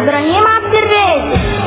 ابراهيم عبد الرازق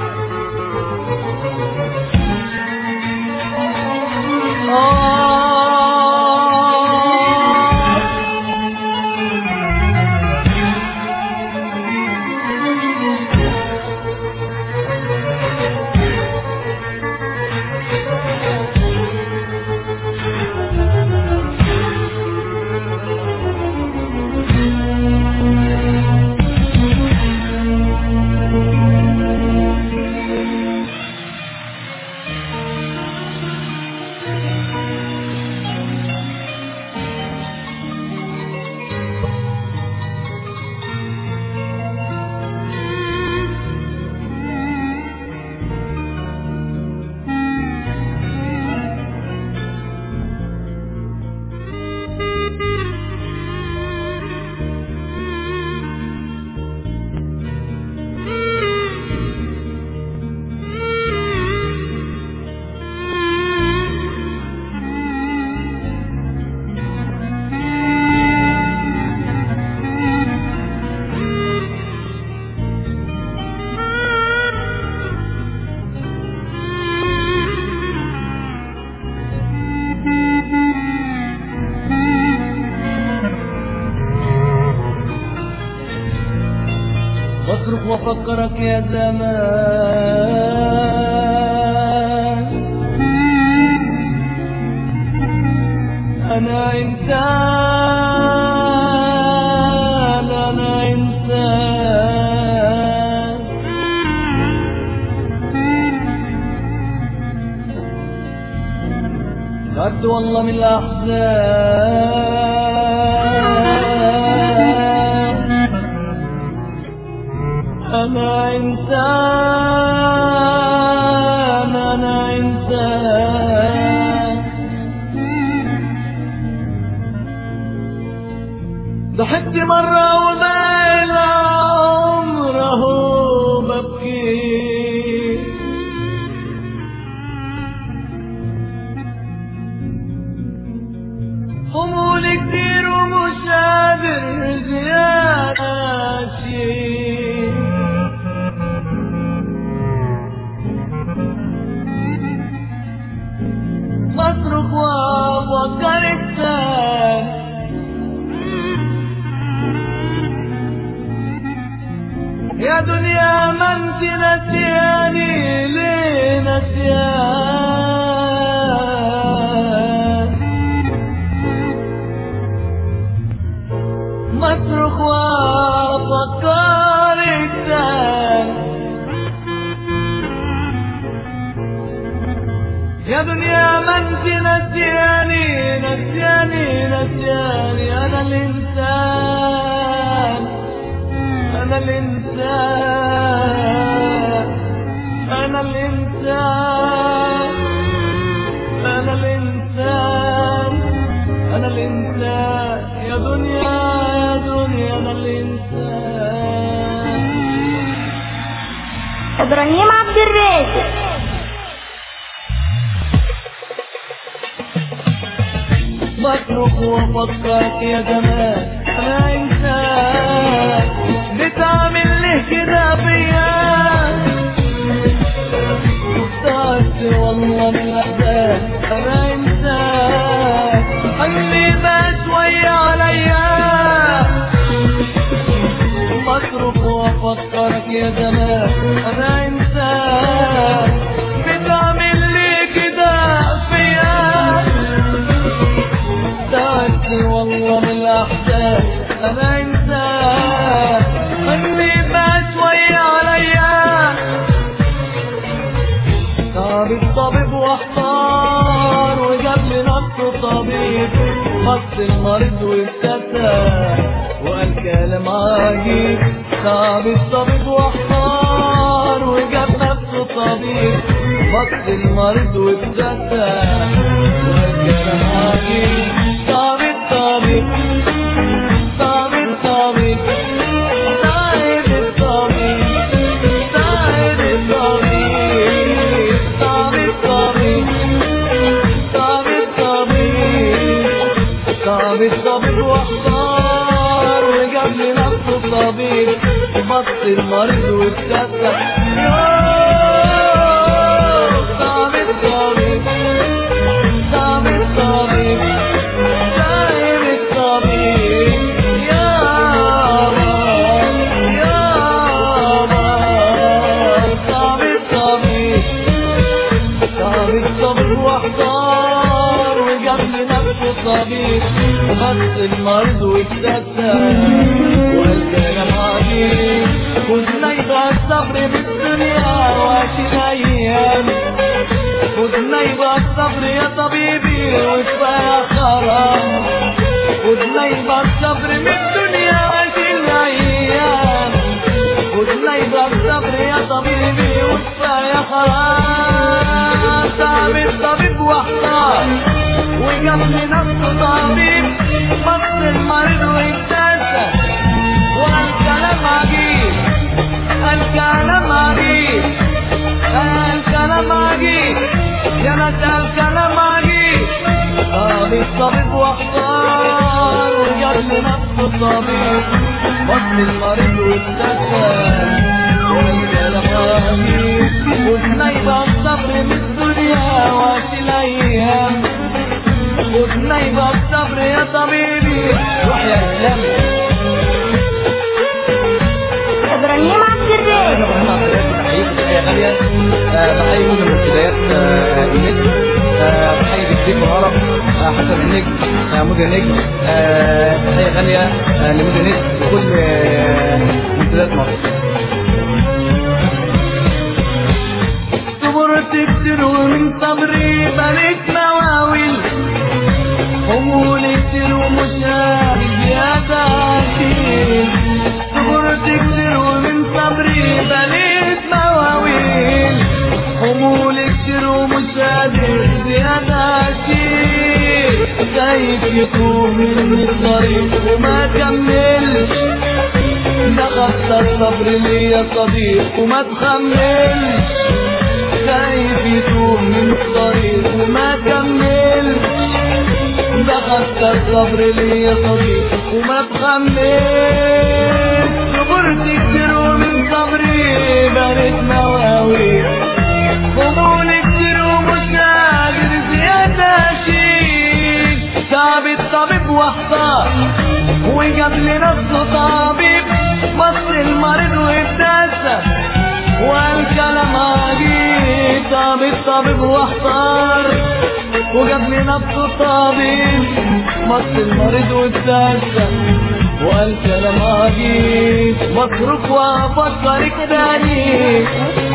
واصرخ وافكرك يا زمان انا انسان انا انسان تعبت والله من الاحزان أنا إنسان أنا إنسان ضحكت مرة وباقي عمره ببكي هموم كتير ومش قادر زيادة شي بصرخ وافكر الثاني يا دنيا ما انت نسياني ليه نسيان مصرخ وافكر الثاني يا دنيا ما انت نسياني نسياني نسياني انا الانسان انا الانسان انا الانسان انا الانسان انا الانسان يا دنيا يا دنيا انا الانسان ابراهيم عبد الرازق بصرخ وافكرك يا زمان انا انسان بتعمل ليه كده فيا تعبت والله من الاحزان انا انسان حلمي ما شوية عليا بصرخ وافكرك يا زمان انا انسان بتعمل ليه كده فيا تعبت والله من الأحزان أنا إنسان خلي ما شوية عليا صار الطبيب واحتار وجاب لي نفسه طبيب خص المريض وابتسم وقال كلام عجيب صار الطبيب واحتار وجاب نفسه طبيب خص المريض وابتسم وقال كلام عجيب صار الطبيب صار الطبيب صار الطبيب صار الطبيب صار الطبيب صار الطبيب صار الطبيب واحتار وجاب لي نفسه طبيب بص المريض وابتسم يوه طبيب طبيب طبيب طبيب طيب الطبيب يابا يابا طبيب طبيب طبيب طبيب واحضر وجنب نفسه طبيب وبس المرض وابتسم والكلام عجيب خدنا يبقى الصبر بالدنيا وعيش الايام خدنا يبقى الصبر يا طبيبي وكفايه خرام خدنا يبقى الصبر من الدنيا وعيش الايام خدنا يبقى الصبر يا طبيبي وكفايه خرام طبيب طبيب واحتار وجنب نفسه طبيب بص المريض وابتسم والكلام عجيب الكلام عجيب الكلام عجيب يا ناس الكلام عجيب طبيب طبيب واحتار وجنب نفسه طبيب بص المريض وابتسم والكلام عجيب خدنا يبقى الصبر من الدنيا وقت الايام خدنا يبقى الصبر يا طبيبي روح يا اسلام ابراهيم عبد انا الرازق ابراهيم عبد الرازق تحيه غاليه آه، بحيي جزء من بدايات آه، النجم آه، بحيي بالسيف والهرم آه، حسن النجم آه، مدن النجم آه، تحيه غاليه آه، لمدن النجم وكل آه، منتديات مصر صبرت كتير ومن صبري بنيت مواويل همول كتير ومش عارف زيادة أكيد صبرت كتير ومن صبري بنيت مواويل همول كتير ومش قادر زيادة أكيد خايف يتوه من الطريق وما كملش ده خسر صبر ليا صديق وما تخملش خايف يتوه من الطريق وما كملش ده خسر صبر ليا صديق وما تخملش صبرت كتير ومن صبري بنيت مواويل خمول كتير ومش قادر زيادة شيء تعب الطبيب واحتار وجاب لي نفسه طبيب بص المريض وابتسم وقال كلام عجيب طبيب طبيب واحتار وجاب لي نفسه طبيب بص المريض وابتسم وقال كلام عجيب مصروف وافكرك تاني